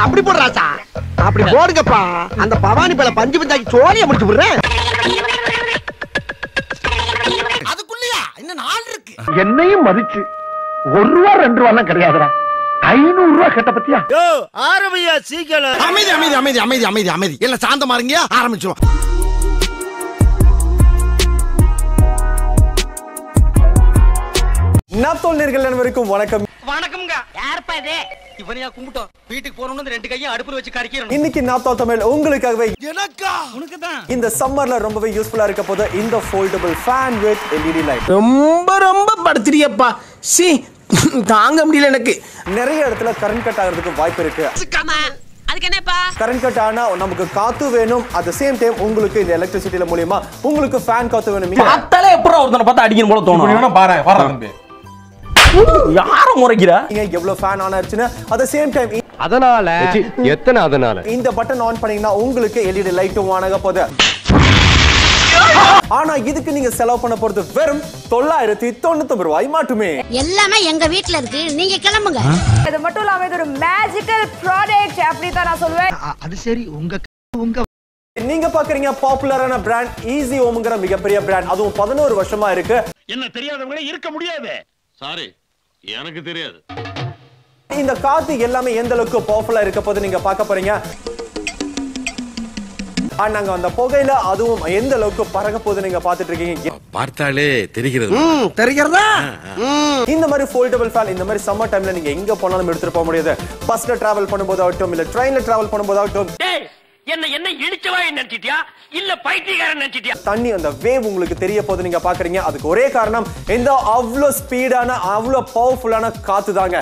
அப்படி போடுறாச்சா அப்படி போடுங்கப்பா அந்த பவானி பழ பஞ்சு பஞ்சாக்கி சோழிய முடிச்சு விடுறேன் அதுக்குள்ளயா இன்னும் நாள் இருக்கு என்னையும் மதிச்சு ஒரு ரூபா ரெண்டு ரூபா கிடையாதுடா ஐநூறு ரூபா கேட்ட பத்தியா ஆரம்பியா சீக்கிரம் அமைதி அமைதி அமைதி அமைதி அமைதி அமைதி எல்லாம் சாந்தமா இருங்க ஆரம்பிச்சிடும் நாத்தோல் நேர்கள் அனைவருக்கும் வணக்கம் வணக்கம்ங்க யாருப்பா இது இவனையா கும்பிட்டோம் வீட்டுக்கு போறோம்னு ரெண்டு கையும் அடுப்புல வச்சு கறிக்கிறோம் இன்னைக்கு நாத்தோல் தமிழ் உங்களுக்காகவே எனக்கா உனக்கு தான் இந்த சம்மர்ல ரொம்பவே யூஸ்ஃபுல்லா இருக்க போது இந்த foldable fan with LED light ரொம்ப ரொம்ப படுத்துறியப்பா சி தாங்க முடியல எனக்கு நிறைய இடத்துல கரண்ட் கட் ஆகிறதுக்கு வாய்ப்பு இருக்கு அதுக்கு என்னப்பா கரண்ட் கட் ஆனா நமக்கு காத்து வேணும் அட் சேம் டைம் உங்களுக்கு இந்த எலக்ட்ரிசிட்டில மூலியமா உங்களுக்கு ஃபேன் காத்து வேணும் பார்த்தாலே எப்பறம் ஒருத்தனை பார்த்தா அடிக்கணும் போல தோணும் பாரு வர தம்பி யார முறைக்கிறா நீங்க எவ்வளவு ஃபேன் ஆன் ஆச்சுன்னா அட் சேம் டைம் அதனால எத்தனை அதனால இந்த பட்டன் ஆன் பண்ணீங்கன்னா உங்களுக்கு எல்இடி லைட்டும் ஆன் ஆக போகுது ஆனா இதுக்கு நீங்க செலவு பண்ண போறது வெறும் தொள்ளாயிரத்தி தொண்ணூத்தி ரூபாய் மட்டுமே எல்லாமே எங்க வீட்ல இருக்கு நீங்க கிளம்புங்க இது மட்டும் இல்லாம இது ஒரு மேஜிக்கல் ப்ராடக்ட் அப்படி தான் நான் சொல்லுவேன் அது சரி உங்க உங்க நீங்க பாக்குறீங்க பாப்புலரான பிராண்ட் ஈஸி ஓம்ங்கிற மிகப்பெரிய பிராண்ட் அதுவும் பதினோரு வருஷமா இருக்கு என்ன தெரியாதவங்களே இருக்க முடியாது சாரி எனக்கு தெரியாது இந்த காத்து எல்லாமே எந்த அளவுக்கு பவர்ஃபுல்லா இருக்க போது நீங்க பார்க்க போறீங்க ஆ, நாங்க அந்த புகையில அதுவும் எந்த அளவுக்கு பறக்க போகுது நீங்க பாத்துட்டு இருக்கீங்க பார்த்தாலே தெரிகிறது ம் தெரிகிறதா ம் இந்த மாதிரி ஃபோல்டபிள் ஃபேன் இந்த மாதிரி சம்மர் டைம்ல நீங்க எங்க போனாலும் எடுத்துட்டு போக முடியாது பஸ்ல டிராவல் பண்ணும்போது ஆகட்டும் இல்ல ட்ரெயின்ல டிராவல் பண்ணும்போது ஆகட்டும் என்ன என்ன இழிச்சவா நினைச்சிட்டியா இல்ல பைத்தியக்காரன் நினைச்சிட்டியா தண்ணி அந்த வேவ் உங்களுக்கு தெரிய போது நீங்க பாக்குறீங்க அதுக்கு ஒரே காரணம் இந்த அவ்வளோ ஸ்பீடான அவ்வளோ பவர்ஃபுல்லான காத்து தாங்க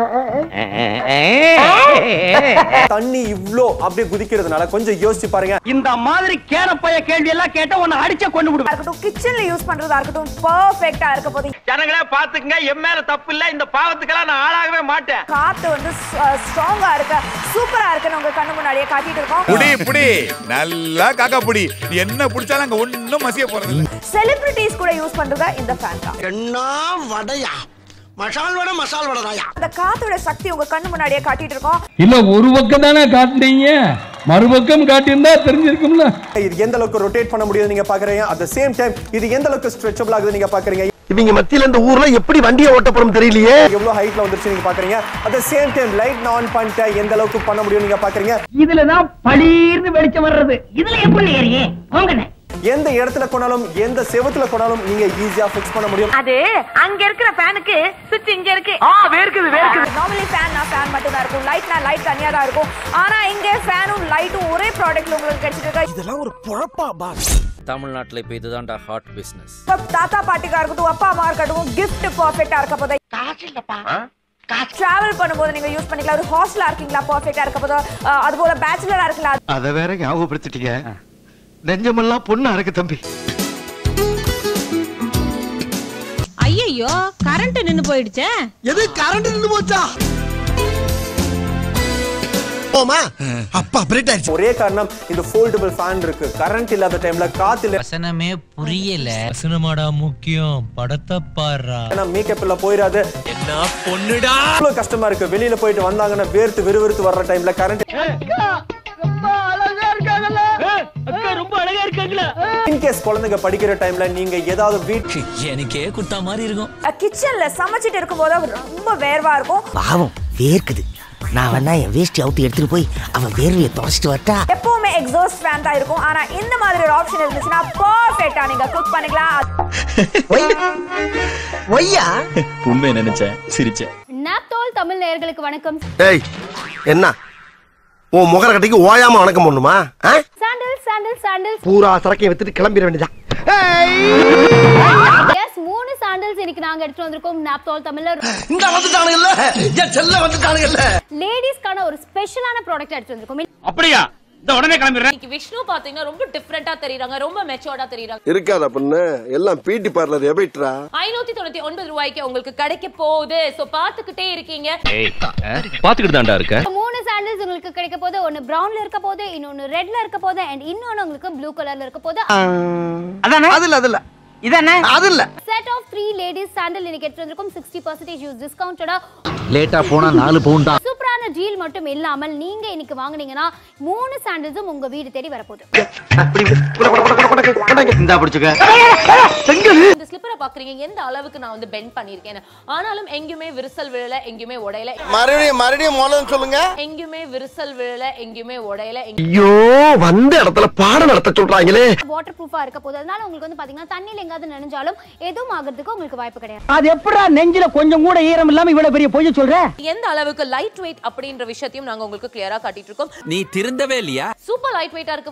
தண்ணி இவ்ளோ அப்படியே குதிக்கிறதுனால கொஞ்சம் யோசிச்சு பாருங்க இந்த மாதிரி கேனப்பைய கேள்வி எல்லாம் கேட்டா உன்னை அடிச்ச கொண்டு விடுவேன் இருக்கட்டும் கிச்சன்ல யூஸ் பண்றதா இருக்கட்டும் பர்ஃபெக்ட்டா இருக்க போது ஜனங்களே பாத்துக்குங்க என் மேல தப்பு இல்ல இந்த பாவத்துக்கெல்லாம் நான் ஆளாகவே மாட்டேன் காத்து வந்து ஸ்ட்ராங்கா இருக்க சூப்பரா இருக்குன்னு உங்க கண்ணு முன்னாடியே காட்டிட்டு இருக்கோம் புடி புடி நல்லா காக்கா புடி என்ன புடிச்சாலும் அங்க ஒண்ணும் மசிய போறது இல்ல செலிபிரிட்டிஸ் கூட யூஸ் பண்றதா இந்த ஃபேன் தான் என்ன வடையா மசால் வடை மசால் வடைதாயா அந்த காத்தோட சக்தி உங்க கண்ணு முன்னாடியே காட்டிட்டு இருக்கோம் இல்ல ஒரு பக்கம் தானே காட்டுனீங்க மறுபக்கம் காட்டியிருந்தா தெரிஞ்சிருக்கும்ல இது எந்த அளவுக்கு ரொட்டேட் பண்ண முடியுது நீங்க பாக்குறீங்க அட் சேம் டைம் இது எந்த அளவுக்கு ஸ்ட்ரெச்சபிள் ஆகுது நீங்க பாக்குறீங்க இவங்க மத்தியில இந்த ஊர்ல எப்படி வண்டியை ஓட்ட போறோம் தெரியலையே எவ்வளவு ஹைட்ல வந்துருச்சு நீங்க பாக்குறீங்க at same time light on பண்ணிட்டு எந்த அளவுக்கு பண்ண முடியும் நீங்க பாக்குறீங்க இதுலதான் பளீர்னு வெளிச்சம் வர்றது இதுல எப்படி ஏறியே போங்கண்ணே எந்த இடத்துல கொண்டாலும் எந்த செவத்துல கொண்டாலும் நீங்க ஈஸியா ஃபிக்ஸ் பண்ண முடியும் அது அங்க இருக்கிற ஃபேனுக்கு சுவிட்ச் இங்க இருக்கு ஆ வேர்க்குது வேர்க்குது நார்மலி ஃபேன்னா ஃபேன் மட்டும் தான் இருக்கும் லைட்னா லைட் தனியா தான் இருக்கும் ஆனா இங்க ஃபேனும் லைட்டும் ஒரே ப்ராடக்ட்ல உங்களுக்கு கிடைச்சிட்டு இருக்கு இதெல்லாம் ஒரு பொழப்பா பாஸ் தமிழ்நாட்டில் இப்போ இதுதான்டா ஹாட் பிஸ்னஸ் இப்ப தாத்தா பாட்டிக்கா இருக்கட்டும் அப்பா அம்மா இருக்கட்டும் gift பர்ஃபெக்ட்டா இருக்க போது டிராவல் பண்ணும்போது நீங்க யூஸ் பண்ணிக்கலாம் ஒரு ஹாஸ்டலா இருக்கீங்களா பர்ஃபெக்ட்டா இருக்க போது அஹ், அது போல பேச்சுலரா இருக்கலாம் அத வேற ஞாபகப்படுத்திட்டீங்க நெஞ்சமெல்லாம் பொண்ணு அறக்கு தம்பி ஐயோ கரண்ட் நின்னு போயிடுச்சே எது கரண்ட் நின்னு போச்சா ஓமா அப்பா பிரேட் ஆயிடுச்சு ஒரே காரணம் இந்த ஃபோல்டபிள் ஃபேன் இருக்கு கரண்ட் இல்லாத டைம்ல காத்து இல்ல வசனமே புரியல வசனமாடா முக்கியம் படத்தை பாடுறா மேக்கப் எல்லாம் போயிடாது என்ன பொண்ணுடா அவ்வளவு கஷ்டமா இருக்கு வெளியில போயிட்டு வந்தாங்கன்னா வேர்த்து விறுவிறுத்து வர்ற டைம்ல கரண்ட் அக்கா ரொம்ப அழகா இருக்காங்களா இன்கேஸ் குழந்தைங்க படிக்கிற டைம்ல நீங்க ஏதாவது வீட்டு எனக்கே குத்தா மாதிரி இருக்கும் கிச்சன்ல சமைச்சிட்டு இருக்கும்போது ரொம்ப வேர்வா இருக்கும் பாவம் வேர்க்குது நான் வேணா என் வேஷ்டி அவுத்து எடுத்துட்டு போய் அவன் வேர்வையை தொடச்சிட்டு வரட்டா எப்பவுமே எக்ஸாஸ்ட் ஃபேன் தான் இருக்கும் ஆனா இந்த மாதிரி ஒரு ஆப்ஷன் இருந்துச்சுன்னா பர்ஃபெக்ட்டா நீங்க குக் பண்ணிக்கலாம் ஒய்யா உண்மை நினைச்சேன் சிரிச்சேன் நாப்தோல் தமிழ் நேயர்களுக்கு வணக்கம் டேய் என்ன உன் முகர கட்டிக்கு ஓயாம வணக்கம் பண்ணுமா ஆ? சாண்டல் சாண்டல் சாண்டல் பூரா சரக்கையும் வித்துட்டு கிளம்பிட வேண்டியதா எஸ் மூணு சாண்டல்ஸ் இன்னைக்கு நாங்க எடுத்துட்டு வந்திருக்கோம் நாப்தோல் தமிழ்ல இந்த வந்துட்டானுங்கல்ல என் செல்ல வந்துட்டானுங்கல்ல லேடிஸ்க்கான ஒரு ஸ்பெஷலான ப்ராடக்ட் எடுத்து வந்திருக்கோம் அப்படியா இந்த உடனே கிளம்பிடுறேன் இன்னைக்கு விஷ்ணு பாத்தீங்கன்னா ரொம்ப டிஃபரெண்டா தெரியுறாங்க ரொம்ப மெச்சோர்டா தெரியுறாங்க இருக்காதா பொண்ணு எல்லாம் பீட்டி பார்லர் எபைட்ரா ஐநூத்தி தொண்ணூத்தி ஒன்பது ரூபாய்க்கு உங்களுக்கு கிடைக்க போகுது சோ பாத்துக்கிட்டே இருக்கீங்க பாத்துக்கிட்டு தான்டா இருக்க மூணு சாண்டல்ஸ் உங்களுக்கு கிடைக்க போது ஒன்னு பிரவுன்ல இருக்க போது இன்னொன்னு ரெட்ல இருக்க போது அண்ட் இன்னொன்னு உங்களுக்கு ப்ளூ கலர்ல இருக்க போது அதானே அது இல்ல அது இல்ல இதானே அது இல்ல set of three ladies sandal இன்னைக்கு எடுத்து வந்திருக்கோம் சிக்ஸ்டி பர்சன்டேஜ் யூஸ் டிஸ்கவுண்டடா லேட்டா போனா நாலு பவுண்டா சூப்பரான சிம்பிளான டீல் மட்டும் இல்லாமல் நீங்க இன்னைக்கு வாங்குனீங்கன்னா மூணு சாண்டில்ஸும் உங்க வீடு தேடி வரப்போகுது இந்தா பிடிச்சுக்க இந்த ஸ்லிப்பரை பாக்குறீங்க எந்த அளவுக்கு நான் வந்து பெண்ட் பண்ணிருக்கேன் ஆனாலும் எங்கேயுமே விரிசல் விழல எங்கேயுமே உடையல மறுபடியும் மறுபடியும் மூலம் சொல்லுங்க எங்கேயுமே விரிசல் விழல எங்கேயுமே உடையல ஐயோ வந்த இடத்துல பாடம் நடத்த சொல்றாங்களே வாட்டர் ப்ரூஃபா இருக்க போகுது அதனால உங்களுக்கு வந்து பாத்தீங்கன்னா தண்ணியில் எங்காவது நனைஞ்சாலும் எதுவும் ஆகிறதுக்கு உங்களுக்கு வாய்ப்பு கிடையாது அது எப்படா நெஞ்சில கொஞ்சம் கூட ஈரம் இல்லாம இவ்வளவு பெரிய பொய்ய சொல்ற எந்த அளவுக்கு லைட் வெயிட் அப்படின்ற விஷயத்தையும் நாங்க உங்களுக்கு கிளியரா காட்டிட்டு இருக்கோம் நீ திருந்தவே இல்லையா சூப்பர் லைட் வெயிட்டா இருக்கு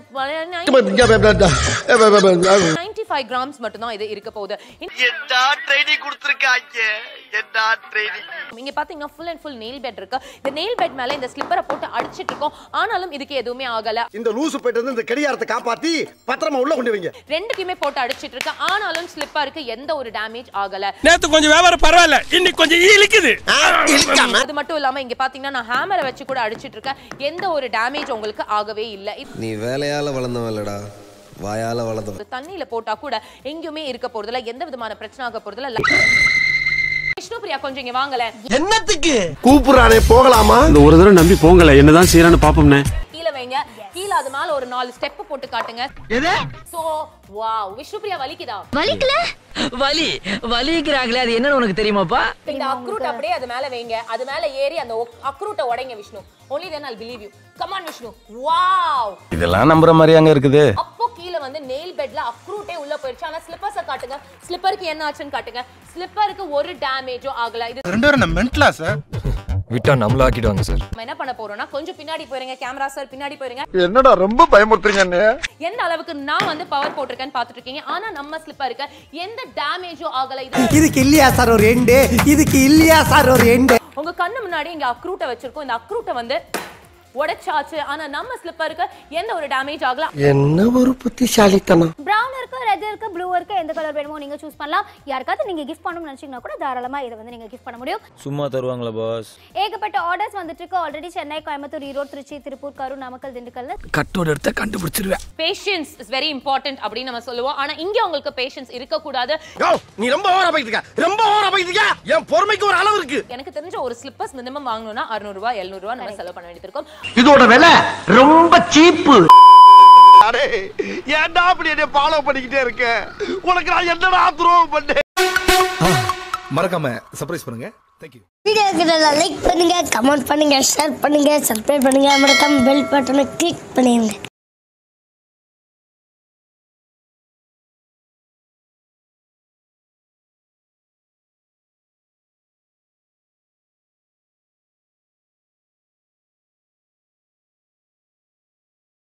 நைன்டி ஃபைவ் கிராம்ஸ் மட்டும் தான் இது இருக்க போகுது என்ன ட்ரைனிங் கொடுத்துருக்காங்க என்ன ட்ரைனிங் இங்க பாத்தீங்கன்னா full and full nail bed இருக்கு இந்த நெயில் பெட் மேல இந்த ஸ்லிப்பரை போட்டு அடிச்சிட்டு இருக்கோம் ஆனாலும் இதுக்கு எதுவுமே ஆகல இந்த லூசு போயிட்டு வந்து இந்த கடிகாரத்தை காப்பாத்தி பத்திரமா உள்ள கொண்டு வைங்க ரெண்டுக்குமே போட்டு அடிச்சிட்டு இருக்கு ஆனாலும் ஸ்லிப்பருக்கு எந்த ஒரு டேமேஜ் ஆகல நேத்து கொஞ்சம் வியாபாரம் பரவாயில்ல இன்னைக்கு கொஞ்சம் இழுக்குது அது மட்டும் இல்லாம இங்க பாத்தீங்கன்னா நான் ஹேமரை வச்சு கூட அடிச்சிட்டு இருக்கேன் எந்த ஒரு டேமேஜ் உங்களுக்கு ஆகவே இல்ல இது நீ வேலையால வளர்ந்தவன் இல்லடா வாயால வளர்ந்தவன் ஒரு தண்ணியில போட்டா கூட எங்கேயுமே இருக்க போறதுல எந்த விதமான பிரச்சனை ஆக போறதுல இல்ல விஷ்ணுபிரியா கொஞ்சம் இங்க வாங்கல என்னத்துக்கு கூப்பிடுறானே போகலாமா இந்த ஒரு தடவை நம்பி போங்கல என்னதான் செய்யறான்னு பாப்போம்னே கீழ வைங்க கீழ அது மேல ஒரு நாலு ஸ்டெப் போட்டு காட்டுங்க சோ வாவ் விஷ்ணுபிரியா வலிக்குதா வலிக்கல வலி வலிக்கிறாங்களே அது என்னன்னு உனக்கு தெரியுமாப்பா இந்த அக்ரூட் அப்படியே அது மேல வைங்க அது மேல ஏறி அந்த அக்ரூட்டை உடைங்க Vishnu only then I'll believe you come on Vishnu wow இதெல்லாம் நம்புற மாதிரி அங்க இருக்குது அப்போ கீழ வந்து நெயில் பெட்ல அக்ரூட்டே உள்ள போயிருச்சு ஆனா ஸ்லிப்பர்ஸ காட்டுங்க ஸ்லிப்பருக்கு என்ன ஆச்சுன்னு காட்டுங்க ஸ்லிப்பருக்கு ஒரு டேமேஜும் ஆகல இது ரெண்டு பேரும் மென்டலா சார் விட்டா நம்மள ஆக்கிடுவாங்க சார் நம்ம என்ன பண்ண போறோம்னா கொஞ்சம் பின்னாடி போயிருங்க கேமரா சார் பின்னாடி போயிருங்க என்னடா ரொம்ப பயமுறுத்துறீங்க எந்த அளவுக்கு நான் வந்து பவர் போட்டிருக்கேன்னு பாத்துட்டு இருக்கீங்க ஆனா நம்ம ஸ்லிப்பருக்கு எந்த டேமேஜும் ஆகல இது இதுக்கு இல்லையா சார் ஒரு எண்டு இதுக்கு இல்லையா சார் ஒரு எண்டு உங்க கண்ணு முன்னாடி இங்க அக்ரூட்டை வச்சிருக்கோம் இந்த அக்ரூட்டை வந்து உடைச்சாச்சு ஆனா நம்ம ஸ்லிப்பருக்கு எந்த ஒரு டேமேஜ் ஆகல என்ன ஒரு புத்திசாலித்தனம் ப்ரௌன் இருக்கு ரெட் இருக்கு ப்ளூ இருக்கு எந்த கலர் வேணுமோ நீங்க சூஸ் பண்ணலாம் யாருக்காவது நீங்க கிஃப்ட் பண்ணணும்னு நினைச்சீங்கன்னா கூட தாராளமா இதை வந்து நீங்க கிஃப்ட் பண்ண முடியும் சும்மா தருவாங்களா பாஸ் ஏகப்பட்ட ஆர்டர்ஸ் வந்துட்டு இருக்கு ஆல்ரெடி சென்னை கோயம்புத்தூர் ஈரோடு திருச்சி திருப்பூர் கரூர் நாமக்கல் திண்டுக்கல்ல கட்டோட எடுத்த கண்டுபிடிச்சிருவேன் பேஷன்ஸ் இஸ் வெரி இம்பார்ட்டன்ட் அப்படின்னு நம்ம சொல்லுவோம் ஆனா இங்க உங்களுக்கு பேஷன்ஸ் இருக்க கூடாது நீ ரொம்ப ஓவரா போயிட்டு இருக்க ரொம்ப ஓவரா போயிட்டு இருக்க என் பொறுமைக்கு ஒரு அளவு இருக்கு எனக்கு தெரிஞ்ச ஒரு ஸ்லிப்பர்ஸ் மினிமம் வாங்கணும்னா 600 ரூபாய் 700 ரூபாய் நம்ம செலவு பண்ண வேண்டியது இருக்கும் இதோட விலை ரொம்ப சீப்பு அடே ஏன்டா அப்படி என்ன ஃபாலோ பண்ணிக்கிட்டே இருக்க உனக்கு நான் என்னடா துரோகம் பண்ணேன் மறக்காம சர்ப்ரைஸ் பண்ணுங்க தேங்க்யூ வீடியோக்கு லைக் பண்ணுங்க கமெண்ட் பண்ணுங்க ஷேர் பண்ணுங்க சப்ஸ்கிரைப் பண்ணுங்க மறக்காம பெல் பட்டனை கிளிக் பண்ணிடுங்க